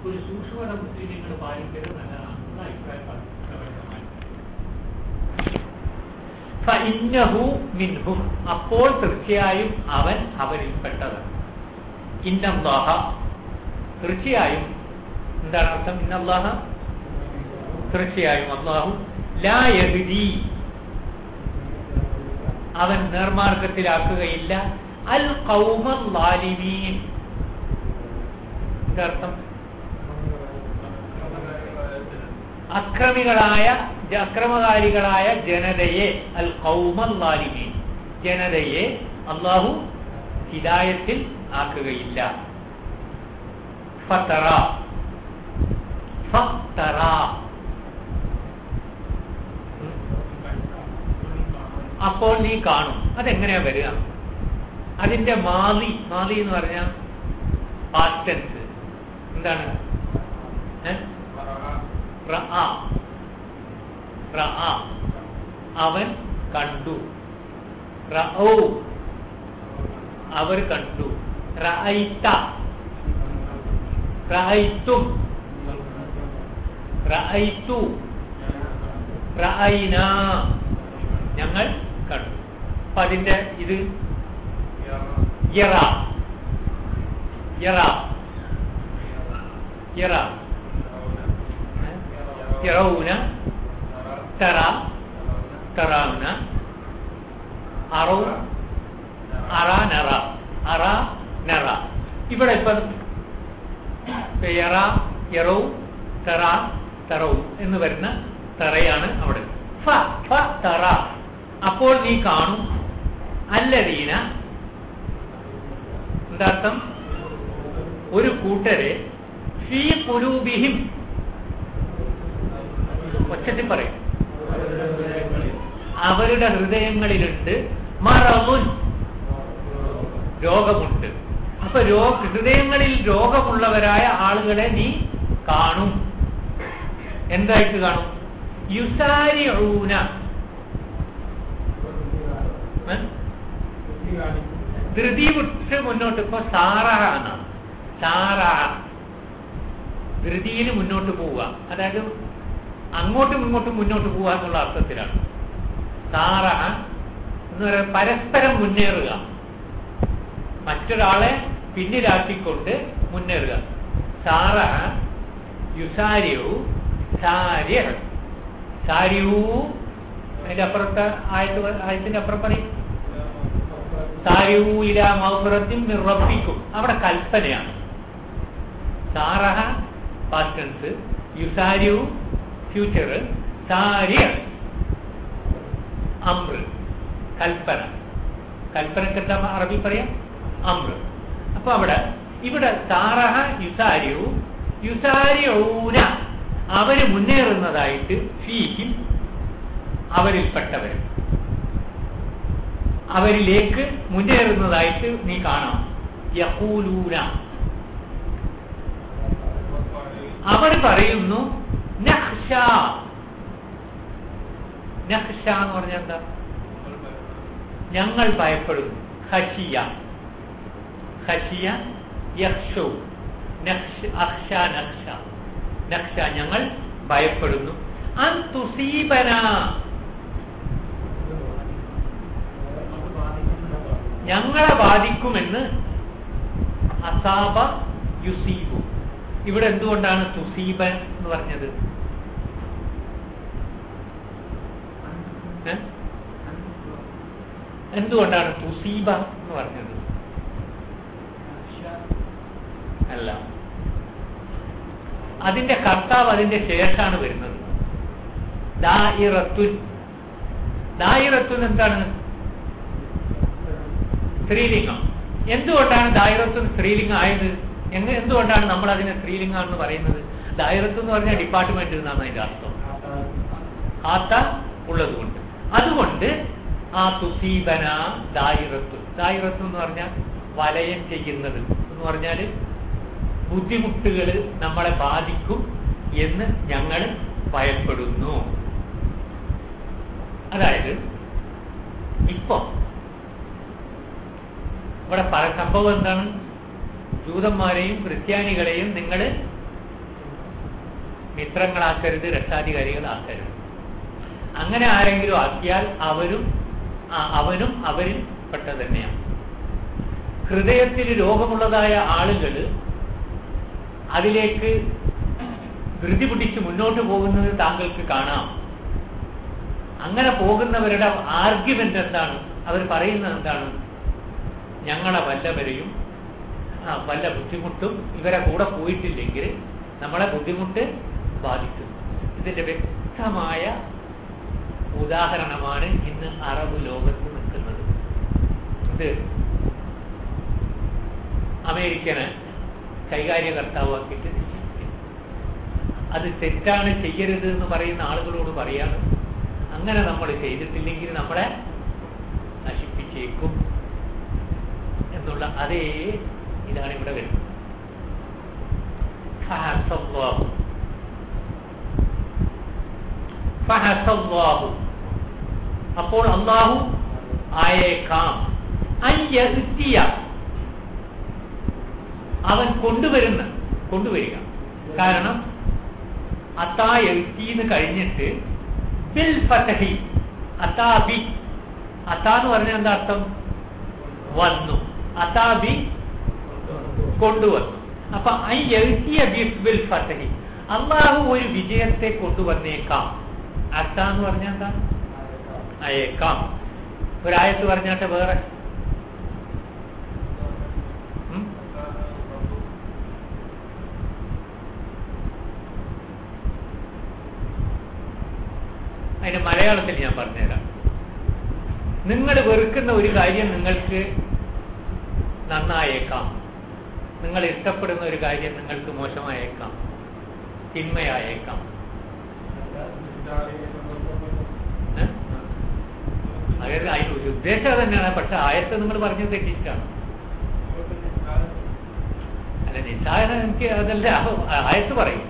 ഒരു സൂക്ഷ്മത മുസ്ലിങ്ങൾ പാലിക്കരുത് നല്ലതാണ് ഉള്ള അഭിപ്രായം പ്രകടമായി ഫഇന്നഹു മിൻഹും അപ്പോൾ തീർച്ചയായും അവൻ അവരിൽപ്പെട്ടതാണ് ഇന്നല്ലാഹ തീർച്ചയായും എന്താണ് അർത്ഥം ഇന്നല്ലാഹ തീർച്ചയായും അള്ളാഹു ലാ യഹ്ദി അവൻ നേർമാർഗത്തിലാക്കുകയില്ല അൽ ഖൗമൽ ലാലിമീൻ എന്താ അർത്ഥം അക്രമികളായ ജ- അക്രമകാരികളായ ജനതയെ അൽ ഖൗമൽ ലാലിമീൻ ജനതയെ അള്ളാഹു ഹിദായത്തിൽ ആക്കുകയില്ല ഫത്തറ ഫത്തറ ഉം. അപ്പോൾ നീ കാണും അതെങ്ങനെയാ വരിക അതിന്റെ മാലി മാലി എന്ന് പറഞ്ഞാൽ പാസ്റ്റൻസ് എന്താണ് ഏ? റഅ. റഅ. അവൻ കണ്ടു റഔ അവർ കണ്ടു റഅയ്ത റഅയ്തും റഅയ്തു റഅയ്ന ഞങ്ങൾ കണ്ടു അപ്പൊ അതിന്റെ ഇത് യറ യറ യറ ഏ? യറൗന തറ തറാവുന അറു അറ നറ അറ നറ ഇവിടെ ഇപ്പം യറ യറൗ തറ തറൗ എന്ന് വരുന്ന തറയാണ് അവിടെ ഫ ഫ തറ അപ്പോൾ നീ കാണും അല്ലദീന എന്താർത്ഥം ഒരു കൂട്ടരെ ഫീ കുലൂബിഹിം ഒച്ചത്തിൽ പറയും അവരുടെ ഹൃദയങ്ങളിലുണ്ട് മറമുൻ രോഗമുണ്ട് അപ്പൊ രോ ഹൃദയങ്ങളിൽ രോഗമുള്ളവരായ ആളുകളെ നീ കാണും എന്തായിട്ട് കാണും യുസാരി ഊന ധൃതി വിട്ട് മുന്നോട്ട് ഇപ്പൊ സാറഹ എന്നാണ് സാറഹ ധൃതിയിൽ മുന്നോട്ട് പോവുക അതായത് അങ്ങോട്ടും ഇങ്ങോട്ടും മുന്നോട്ട് പോവുക എന്നുള്ള അർത്ഥത്തിലാണ് സാറഹ എന്ന് പറയുന്നത് പരസ്പരം മുന്നേറുക മറ്റൊരാളെ പിന്നിലാക്കിക്കൊണ്ട് മുന്നേറുക സാറഹ യുസാരിയു സാര്യ സാരിയൂ അതിന്റെ അപ്പുറത്തെ ആയത്ത് ആയത്തിന്റെ അപ്പുറം പറയും സാരിയൂ ഇല മൗഫറത്തിൻ റബ്ബിക്കും അവിടെ കൽപ്പനയാണ് സാറഹ പാസ്റ്റൻസ് യുസാരിയു ഫ്യൂച്ചർ സാരിയ അമ്ര കൽപ്പന കൽപ്പനക്ക് എന്താ അറബി പറയാം അമ്ര അപ്പൊ അവിടെ ഇവിടെ സാറഹ യുസാരിയു യുസാരിയൂന അവര് മുന്നേറുന്നതായിട്ട് ഫീഹിം അവരിൽപ്പെട്ടവർ അവരിലേക്ക് മുന്നേറുന്നതായിട്ട് നീ കാണാം യഹൂലൂന അവർ പറയുന്നു നഹ്ഷ നഹ്ഷ എന്ന് പറഞ്ഞാൽ എന്താ ഞങ്ങൾ ഭയപ്പെടുന്നു ഹഷിയ ഹഷിയ യക്ഷു നക്ഷ അക്ഷ നക്ഷ നക്ഷ ഞങ്ങൾ ഭയപ്പെടുന്നു അൻ തുസീബന ഞങ്ങളെ ബാധിക്കുമെന്ന് അസാബ യുസീബു ഇവിടെ എന്തുകൊണ്ടാണ് തുസീബൻ എന്ന് പറഞ്ഞത് ഏ? എന്തുകൊണ്ടാണ് തുസീബ എന്ന് പറഞ്ഞത് അല്ല അതിന്റെ കർത്താവ് അതിന്റെ ശേഷാണ് വരുന്നത് ദായിറത്തുൻ ദായിറത്തുൻ എന്താണ് സ്ത്രീലിംഗം എന്തുകൊണ്ടാണ് ദായിറത്തുൻ സ്ത്രീലിംഗം ആയത് എങ്ങ എന്തുകൊണ്ടാണ് നമ്മൾ അതിനെ സ്ത്രീലിംഗം എന്ന് പറയുന്നത് ദായിറത്ത് എന്ന് പറഞ്ഞാൽ ഡിപ്പാർട്ട്മെന്റ് എന്നാണ് അതിന്റെ അർത്ഥം ആത്ത ഉള്ളതുകൊണ്ട് അതുകൊണ്ട് ആ തുസീബന ദായിറത്തു ദായിറത്തു എന്ന് പറഞ്ഞാൽ വലയം ചെയ്യുന്നത് എന്ന് പറഞ്ഞാൽ ബുദ്ധിമുട്ടുകൾ നമ്മളെ ബാധിക്കും എന്ന് ഞങ്ങൾ ഭയപ്പെടുന്നു അതായത് ഇപ്പൊ ഇവിടെ പല സംഭവം എന്താണ് ജൂതന്മാരെയും ക്രിസ്ത്യാനികളെയും നിങ്ങൾ മിത്രങ്ങളാക്കരുത് രക്ഷാധികാരികളാക്കരുത് അങ്ങനെ ആരെങ്കിലും ആക്കിയാൽ അവരും ആ, അവനും അവരിൽ പെട്ട തന്നെയാണ് ഹൃദയത്തിൽ രോഗമുള്ളതായ ആളുകൾ അതിലേക്ക് ധൃതി പിടിച്ച് മുന്നോട്ട് പോകുന്നത് താങ്കൾക്ക് കാണാം അങ്ങനെ പോകുന്നവരുടെ ആർഗ്യുമെന്റ് എന്താണ് അവർ പറയുന്നത് എന്താണ് ഞങ്ങളെ വല്ലവരെയും ആ, വല്ല ബുദ്ധിമുട്ടും ഇവരെ കൂടെ പോയിട്ടില്ലെങ്കിൽ നമ്മളെ ബുദ്ധിമുട്ട് ബാധിക്കുന്നു ഇതിന്റെ വ്യക്തമായ ഉദാഹരണമാണ് ഇന്ന് അറബ് ലോകത്ത് നിൽക്കുന്നത് ഇത് അമേരിക്കനെ കൈകാര്യകർത്താവാക്കിയിട്ട് നിശ്ചയിച്ചു അത് തെറ്റാണ് ചെയ്യരുത് എന്ന് പറയുന്ന ആളുകളോട് പറയാണ് അങ്ങനെ നമ്മൾ ചെയ്തിട്ടില്ലെങ്കിൽ നമ്മളെ നശിപ്പിച്ചേക്കും എന്നുള്ള അതേ ഇതാണ് ഇവിടെ വരുന്നത് ഫഹസല്ലാഹു. ഫഹസല്ലാഹു. അപ്പോൾ അള്ളാഹു ആയേക്കാം അയ്യത്തിയ അവൻ കൊണ്ടുവരുന്ന കൊണ്ടുവരിക കാരണം അത്താ എഴുത്തിന്ന് കഴിഞ്ഞിട്ട് ബിൽ ഫതഹി അതാബി അത്താ എന്ന് പറഞ്ഞാൽ എന്താ അർത്ഥം വന്നു അതാബി കൊണ്ടുവന്നു അപ്പൊ ഐ എഴുത്തിയ ബിൽ ഫതഹി അള്ളാഹു ഒരു വിജയത്തെ കൊണ്ടുവന്നേക്കാം അത്ത എന്ന് പറഞ്ഞാൽ എന്താ അയേക്കാം ഒരായത്ത് പറഞ്ഞാട്ടെ വേറെ ഉം? അതിന്റെ മലയാളത്തിൽ ഞാൻ പറഞ്ഞുതരാം നിങ്ങൾ വെറുക്കുന്ന ഒരു കാര്യം നിങ്ങൾക്ക് നന്നായേക്കാം നിങ്ങൾ ഇഷ്ടപ്പെടുന്ന ഒരു കാര്യം നിങ്ങൾക്ക് മോശമായേക്കാം തിന്മയായേക്കാം ഏ? അതായത് അതിന് ഒരു ഉദ്ദേശം അത് തന്നെയാണ് പക്ഷെ ആയത്ത് നിങ്ങൾ പറഞ്ഞു തെറ്റിച്ചാണ് അല്ല നിസ്സാരം എനിക്ക് അതല്ല ആയത്ത് പറയും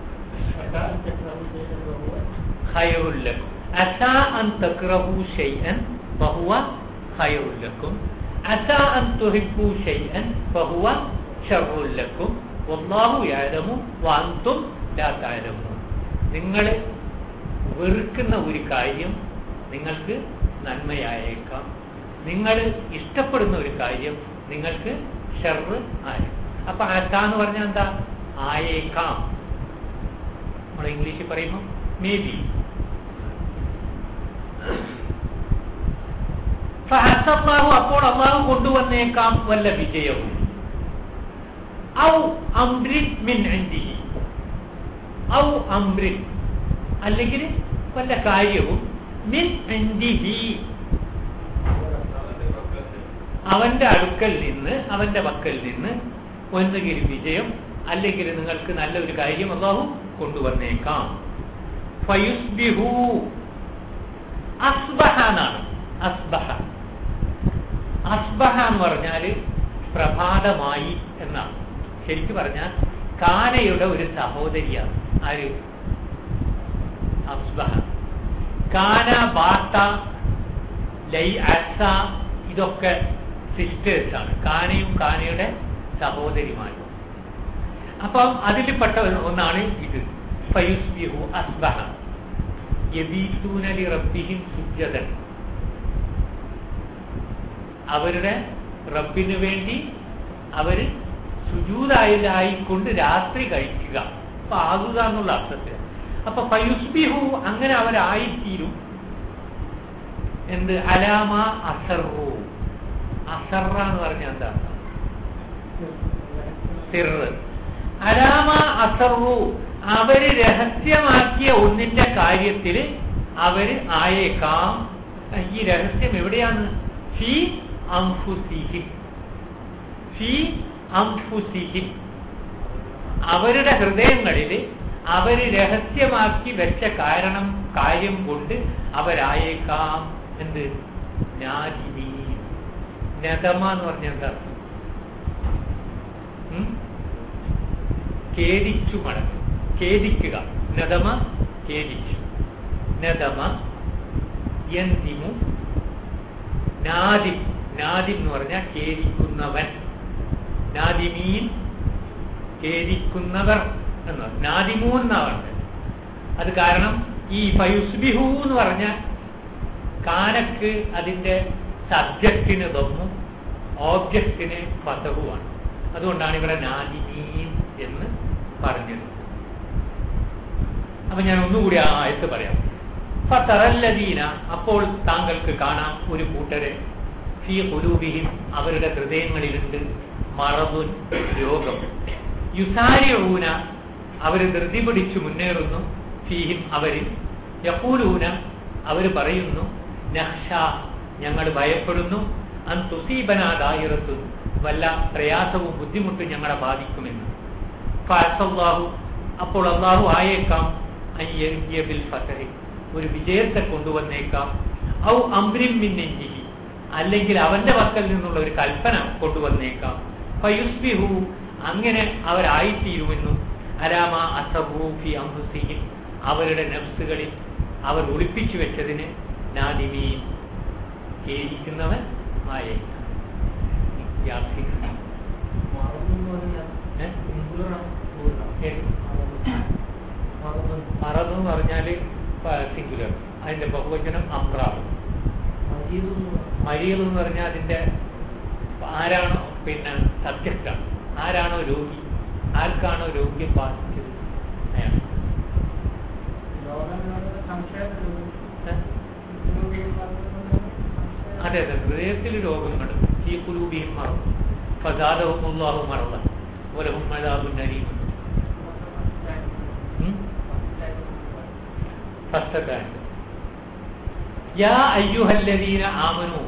خير لكم عسى أن تكرهوا شيئا فهو خير لكم عسى أن تحبوا شيئا فهو شر لكم والله يعلم وأنتم لا تعلمون നിങ്ങൾ വെറുക്കുന്ന ഒരു കാര്യം നിങ്ങൾക്ക് നന്മയായേക്കാം നിങ്ങൾ ഇഷ്ടപ്പെടുന്ന ഒരു കാര്യം നിങ്ങൾക്ക് ഷെറ് ആയേക്കാം അപ്പൊ അസ എന്ന് പറഞ്ഞാൽ എന്താ ആയേക്കാം നമ്മൾ ഇംഗ്ലീഷിൽ പറയുമ്പോൾ മേ ബി ഫഹസല്ലാഹു അപ്പോൾ അള്ളാഹു കൊണ്ടുവന്നേക്കാം വല്ല വിജയവും ഔ അംറിൻ മിൻ ഇൻദിഹി ഔ അംറിൻ അല്ലെങ്കിൽ വല്ല കാര്യവും മിൻ ഇൻദിഹി അവന്റെ അടുക്കൽ നിന്ന് അവന്റെ പക്കൽ നിന്ന് ഒന്നുകിൽ വിജയം അല്ലെങ്കിൽ നിങ്ങൾക്ക് നല്ലൊരു കാര്യം അള്ളാഹു കൊണ്ടുവന്നേക്കാം ഫയുസ്ബിഹു അസ്ബഹ എന്നാണ് അസ്ബഹ അസ്ബഹ എന്ന് പറഞ്ഞാൽ പ്രഭാതമായി എന്നാണ് ശരിക്കും പറഞ്ഞാൽ കാനയുടെ ഒരു സഹോദരിയാണ് ആര് അസ്ബഹ കാന ബാട്ട ലൈ അസ ഇതൊക്കെ സിസ്റ്റേഴ്സാണ് കാനയും കാനയുടെ സഹോദരിമാരും അപ്പം അതിൽപ്പെട്ട ഒരു- ഒന്നാണ് ഇത് ഫയുസ്ബിഹു അസ്ബഹ യബീത്തൂന ലി റബ്ബിഹിം സുജ്ജദൻ അവരുടെ റബ്ബിന് വേണ്ടി അവർ സുജൂതായിക്കൊണ്ട് രാത്രി കഴിക്കുക അപ്പൊ ആകുക എന്നുള്ള അർത്ഥത്തിൽ അപ്പൊ ഫയുസ്ബിഹു അങ്ങനെ അവരായിത്തീരും എന്ത് അലാമ അസറു അസറ എന്ന് പറഞ്ഞാൽ എന്താ സിറ് അലാമ അസറു അവര് രഹസ്യമാക്കിയ ഒന്നിന്റെ കാര്യത്തിൽ അവര് ആയേക്കാം ഈ രഹസ്യം എവിടെയാണ് ഫി അംഫുസിഹിം ഫി അംഫുസിഹിം അവരുടെ ഹൃദയങ്ങളിൽ അവര് രഹസ്യമാക്കി വെച്ച കാരണം കാര്യം കൊണ്ട് അവരായേക്കാം എന്ത് നാദിനി നദമ എന്ന് പറഞ്ഞ എന്താ അർത്ഥം? ഉം? ഖേദിച്ചു മടങ്ങും ഖേദിക്കുക നദമ ഖേദിച്ചു നദമ യന്തിമു നാദിം നാദിം എന്ന് പറഞ്ഞാൽ ഖേദിക്കുന്നവൻ നാദിമീൻ ഖേദിക്കുന്നവർ എന്ന് പറഞ്ഞു നാദിമൂൻ എന്നാ പറഞ്ഞത് അത് കാരണം ഈ ഫയുസ്ബിഹു എന്ന് പറഞ്ഞ കാനക്ക് അതിന്റെ സബ്ജക്റ്റിന് ദമ്മും ഓബ്ജക്റ്റിന് ഫതഹുമാണ് അതുകൊണ്ടാണ് ഇവിടെ നാദിമീൻ എന്ന് പറഞ്ഞത് അപ്പൊ ഞാൻ ഒന്നുകൂടി ആ ആയത്ത് പറയാം ഫതറല്ലദീന അപ്പോൾ താങ്കൾക്ക് കാണാം ഒരു കൂട്ടരെ ഫീ കുലൂബിഹിം അവരുടെ ഹൃദയങ്ങളിലുണ്ട് മറതുൻ രോഗം യുസാരിഊന അവർ ധൃതി പിടിച്ചു മുന്നേറുന്നു ഫീഹിം അവരിൽ യഹൂലൂന അവർ പറയുന്നു നഹ്ഷ ഞങ്ങൾ ഭയപ്പെടുന്നു അൻ തുസീബനാദായിറത്തു വല്ല പ്രയാസവും ബുദ്ധിമുട്ടും ഞങ്ങളെ ബാധിക്കുമെന്ന് ഫഅസല്ലാഹു അപ്പോൾ അള്ളാഹു ആയേക്കാം അയ്യ ബിൽ ഫതഹി ഒരു വിജയത്തെ കൊണ്ടുവന്നേക്കാം ഔ അംബ്രിം മിന്നിഹി അല്ലെങ്കിൽ അവന്റെ പക്കൽ നിന്നുള്ള ഒരു കൽപ്പന കൊണ്ടുവന്നേക്കാം ഫയുസ്ബിഹു അങ്ങനെ അവരായിത്തീരുമെന്നും അരാമ അസബൂഫി അംബുസിഹിം അവരുടെ നഫ്സുകളിൽ അവർ ഒളിപ്പിച്ചു വെച്ചതിന് നാദിമീൻ ഖേദിക്കുന്നവൻ ആയേക്കാം യാസീൻ. ഏ? ഏത്? മറന്നു എന്ന് പറഞ്ഞാല് സിംഗുലർ അതിന്റെ ബഹുവചനം അമ്രാവ് മരീൽ എന്ന് പറഞ്ഞാൽ അതിന്റെ ആരാണോ പിന്നെ സബ്ജക്റ്റാണ് ആരാണോ രോഗി ആർക്കാണോ രോഗ്യം ബാധിച്ചത് അയാൾ ഏ? അതെ അതെ ഹൃദയത്തിൽ രോഗങ്ങൾ ഈ കുലൂബിയും മറന്നു ഫസാദവും ഉള്ളാഹും മറന്ന ഒലഹും മഴാബും നരീമും ഫസ്റ്റത്തെ യാ അയ്യുഹല്ലദീന ആമനു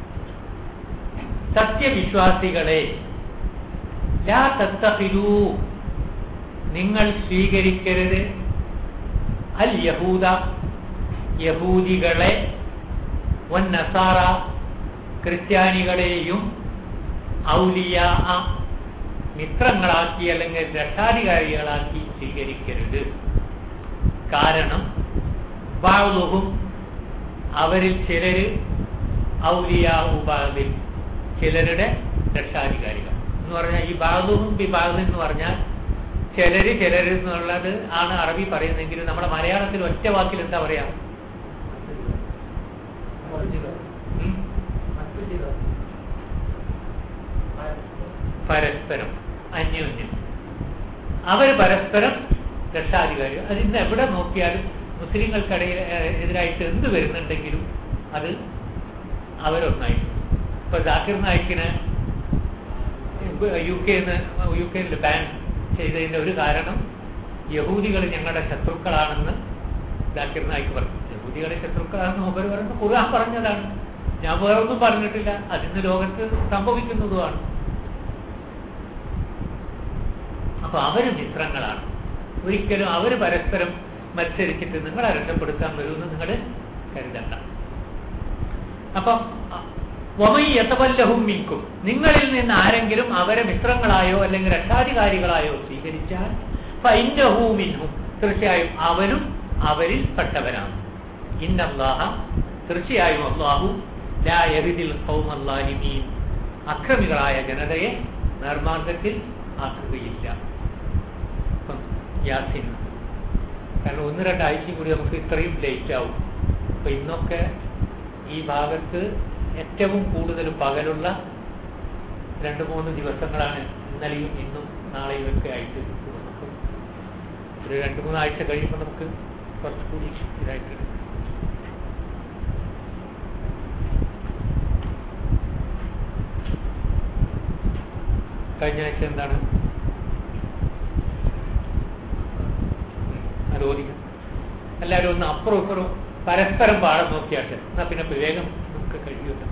സത്യവിശ്വാസികളെ ലാ തത്തഹിലൂ നിങ്ങൾ സ്വീകരിക്കരുത് അൽ യഹൂദ യഹൂദികളെ വൻ നസാറ ക്രിസ്ത്യാനികളെയും ഔലിയ മിത്രങ്ങളാക്കി അല്ലെങ്കിൽ രക്ഷാധികാരികളാക്കി സ്വീകരിക്കരുത് കാരണം ബാളുഹും അവരിൽ ചിലര് ഔലിയ ഉപാധിൽ ചിലരുടെ രക്ഷാധികാരികൾ എന്ന് പറഞ്ഞാൽ ഈ ബാളുഹും ബിബാദ് എന്ന് പറഞ്ഞാൽ ചിലര് ചിലര് എന്നുള്ളത് ആണ് അറബി പറയുന്നെങ്കിലും നമ്മുടെ മലയാളത്തിൽ ഒറ്റ വാക്കിൽ എന്താ പറയാ ഉം? പരസ്പരം അന്യോന്യം അവർ പരസ്പരം രക്ഷാധികാരികൾ അത് ഇന്ന് എവിടെ നോക്കിയാലും മുസ്ലിങ്ങൾക്കിടയിൽ ഏഹ്, എതിരായിട്ട് എന്ത് വരുന്നുണ്ടെങ്കിലും അത് അവരൊന്നായിരുന്നു ഇപ്പൊ ജാക്കിർ നായിക്കിന് യു കെ യു കെയിൽ ബാൻ ചെയ്തതിന്റെ ഒരു കാരണം യഹൂദികൾ ഞങ്ങളുടെ ശത്രുക്കളാണെന്ന് ജാക്കിർ നായിക്ക് പറഞ്ഞു യഹൂദികളെ ശത്രുക്കളാണെന്ന് മൂപ്പർ പറഞ്ഞു ഖുർആൻ പറഞ്ഞതാണ് ഞാൻ വേറൊന്നും പറഞ്ഞിട്ടില്ല അതിന് ലോകത്ത് സംഭവിക്കുന്നതുമാണ് അപ്പൊ അവര് മിത്രങ്ങളാണ് ഒരിക്കലും അവര് പരസ്പരം മത്സരിച്ചിട്ട് നിങ്ങളെ രക്ഷപ്പെടുത്താൻ വരുമെന്ന് നിങ്ങൾ കരുതണ്ട അപ്പം വമൈ യതവല്ലഹും മിൻകും നിങ്ങളിൽ നിന്ന് ആരെങ്കിലും അവരെ മിത്രങ്ങളായോ അല്ലെങ്കിൽ രക്ഷാധികാരികളായോ സ്വീകരിച്ചാൽ ഫൈന്നഹു മിൻഹും തീർച്ചയായും അവനും അവരിൽ പെട്ടവനാണ് ഇന്നല്ലാഹ തീർച്ചയായും അള്ളാഹു ലാ യഹിദിൽ ഖൗമല്ലാലിമീൻ അക്രമികളായ ജനതയെ നിർമാർഗത്തിൽ ആക്കുകയില്ല ഇപ്പം യാസിൻ കാരണം ഒന്ന് രണ്ടാഴ്ചയും കൂടി നമുക്ക് ഇത്രയും ലേറ്റ് ആവും അപ്പൊ ഇന്നൊക്കെ ഈ ഭാഗത്ത് ഏറ്റവും കൂടുതൽ പകലുള്ള രണ്ട് മൂന്ന് ദിവസങ്ങളാണ് ഇന്നലെയും ഇന്നും നാളെയും ഒക്കെ ആയിട്ട് നമുക്ക് ഒരു രണ്ട് മൂന്നാഴ്ച കഴിയുമ്പോൾ നമുക്ക് കുറച്ചുകൂടി ഇതായിട്ട് കഴിഞ്ഞ ആഴ്ച എന്താണ് അത് ഓദിക്കും എല്ലാവരും ഒന്ന് അപ്പുറം ഇപ്പുറം പരസ്പരം പാടം നോക്കിയാട്ടെ എന്നാ പിന്നെ വേഗം നമുക്ക് കഴിയൂല